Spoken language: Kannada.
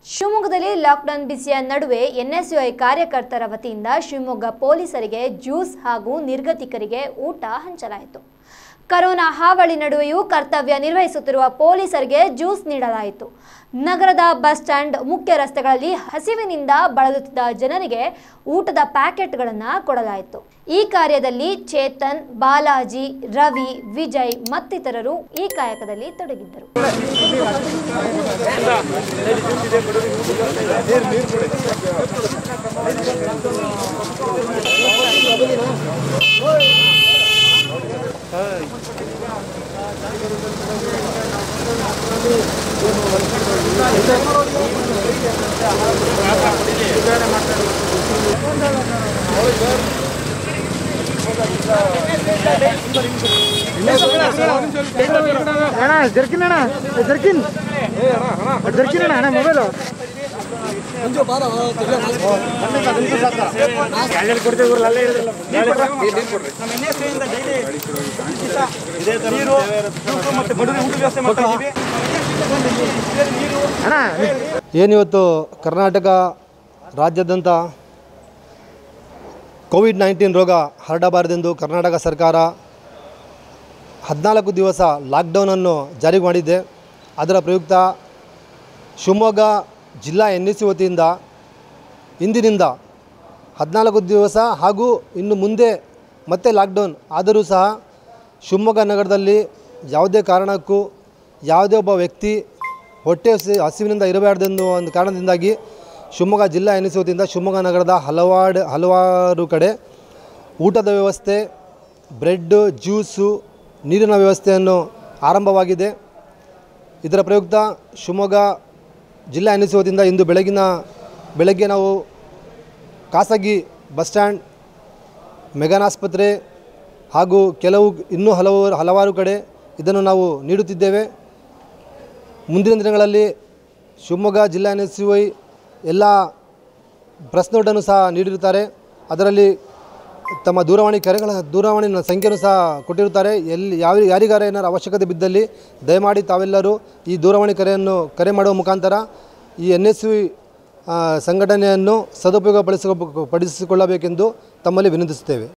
ಶಿವಮೊಗ್ಗದಲ್ಲಿ ಲಾಕ್ಡೌನ್ ಬಿಸಿಯ ನಡುವೆ ಎನ್ಎಸ್ಯುಐ ಕಾರ್ಯಕರ್ತರ ವತಿಯಿಂದ ಶಿವಮೊಗ್ಗ ಪೊಲೀಸರಿಗೆ ಜ್ಯೂಸ್ ಹಾಗೂ ನಿರ್ಗತಿಕರಿಗೆ ಊಟ ಹಂಚಲಾಯಿತು ಕರೋನಾ ಹಾವಳಿ ನಡುವೆಯೂ ಕರ್ತವ್ಯ ನಿರ್ವಹಿಸುತ್ತಿರುವ ಪೊಲೀಸರಿಗೆ ಜ್ಯೂಸ್ ನೀಡಲಾಯಿತು ನಗರದ ಬಸ್ ಸ್ಟ್ಯಾಂಡ್ ಮುಖ್ಯ ರಸ್ತೆಗಳಲ್ಲಿ ಹಸಿವಿನಿಂದ ಬಳಲುತ್ತಿದ್ದ ಜನರಿಗೆ ಊಟದ ಪ್ಯಾಕೆಟ್ಗಳನ್ನು ಕೊಡಲಾಯಿತು ಈ ಕಾರ್ಯದಲ್ಲಿ ಚೇತನ್ ಬಾಲಾಜಿ ರವಿ ವಿಜಯ್ ಮತ್ತಿತರರು ಈ ಕಾಯಕದಲ್ಲಿ ತೊಡಗಿದ್ದರು ಅಣ್ಣ ಜರ್ಕಿನ್ ಅಣ್ಣ ಜರ್ಕಿನ್ ಜರ್ಕಿನ್ ಅಣ್ಣ ಅಣ್ಣ ಮೊಬೈಲು ಅಣ್ಣ ಏನಿವತ್ತು ಕರ್ನಾಟಕ ರಾಜ್ಯಾದ್ಯಂತ ಕೋವಿಡ್ ನೈನ್ಟೀನ್ ರೋಗ ಹರಡಬಾರದೆಂದು ಕರ್ನಾಟಕ ಸರ್ಕಾರ ಹದಿನಾಲ್ಕು ದಿವಸ ಲಾಕ್ಡೌನನ್ನು ಜಾರಿಗೆ ಮಾಡಿದೆ ಅದರ ಪ್ರಯುಕ್ತ ಶಿವಮೊಗ್ಗ ಜಿಲ್ಲಾ ಎನ್ ಎಸ್ ಸಿ ವತಿಯಿಂದ ಇಂದಿನಿಂದ ಹದಿನಾಲ್ಕು ದಿವಸ ಹಾಗೂ ಇನ್ನು ಮುಂದೆ ಮತ್ತೆ ಲಾಕ್ಡೌನ್ ಆದರೂ ಸಹ ಶಿವಮೊಗ್ಗ ನಗರದಲ್ಲಿ ಯಾವುದೇ ಕಾರಣಕ್ಕೂ ಯಾವುದೇ ಒಬ್ಬ ವ್ಯಕ್ತಿ ಹೊಟ್ಟೆ ಹಸಿ ಹಸಿವಿನಿಂದ ಇರಬಾರ್ದೆಂದು ಒಂದು ಕಾರಣದಿಂದಾಗಿ ಶಿವಮೊಗ್ಗ ಜಿಲ್ಲಾ ಎನ್ ಎಸ್ ಸಿ ವತಿಯಿಂದ ಶಿವಮೊಗ್ಗ ನಗರದ ಹಲವಾರು ಹಲವಾರು ಕಡೆ ಊಟದ ವ್ಯವಸ್ಥೆ ಬ್ರೆಡ್ಡು ಜ್ಯೂಸು ನೀರಿನ ವ್ಯವಸ್ಥೆಯನ್ನು ಆರಂಭವಾಗಿದೆ ಇದರ ಪ್ರಯುಕ್ತ ಶಿವಮೊಗ್ಗ ಜಿಲ್ಲಾ ಎನ್ ಎಸ್ ಸಿ ವತಿಯಿಂದ ಇಂದು ಬೆಳಗಿನ ಬೆಳಗ್ಗೆ ನಾವು ಖಾಸಗಿ ಬಸ್ ಸ್ಟ್ಯಾಂಡ್ ಮೆಗಾನ್ ಆಸ್ಪತ್ರೆ ಹಾಗೂ ಕೆಲವು ಇನ್ನೂ ಹಲವು ಹಲವಾರು ಕಡೆ ಇದನ್ನು ನಾವು ನೀಡುತ್ತಿದ್ದೇವೆ ಮುಂದಿನ ದಿನಗಳಲ್ಲಿ ಶಿವಮೊಗ್ಗ ಜಿಲ್ಲಾ ಎನ್ ಎಸ್ ಸಿ ವೈ ಎಲ್ಲ ಪ್ರೆಸ್ ನೋಟನ್ನು ಸಹ ನೀಡಿರುತ್ತಾರೆ ಅದರಲ್ಲಿ ತಮ್ಮ ದೂರವಾಣಿ ಕರೆಗಳ ದೂರವಾಣಿ ಸಂಖ್ಯೆಯನ್ನು ಸಹ ಕೊಟ್ಟಿರುತ್ತಾರೆ ಎಲ್ಲಿ ಯಾವ ಯಾರಿಗಾರ ಏನಾರು ಅವಶ್ಯಕತೆ ಬಿದ್ದಲ್ಲಿ ದಯಮಾಡಿ ತಾವೆಲ್ಲರೂ ಈ ದೂರವಾಣಿ ಕರೆಯನ್ನು ಕರೆ ಮಾಡುವ ಮುಖಾಂತರ ಈ ಎನ್ ಎಸ್ ವಿ ಸಂಘಟನೆಯನ್ನು ಸದುಪಯೋಗ ಪಡಿಸಿಕೊ ಪಡಿಸಿಕೊಳ್ಳಬೇಕೆಂದು ತಮ್ಮಲ್ಲಿ ವಿನಂತಿಸುತ್ತೇವೆ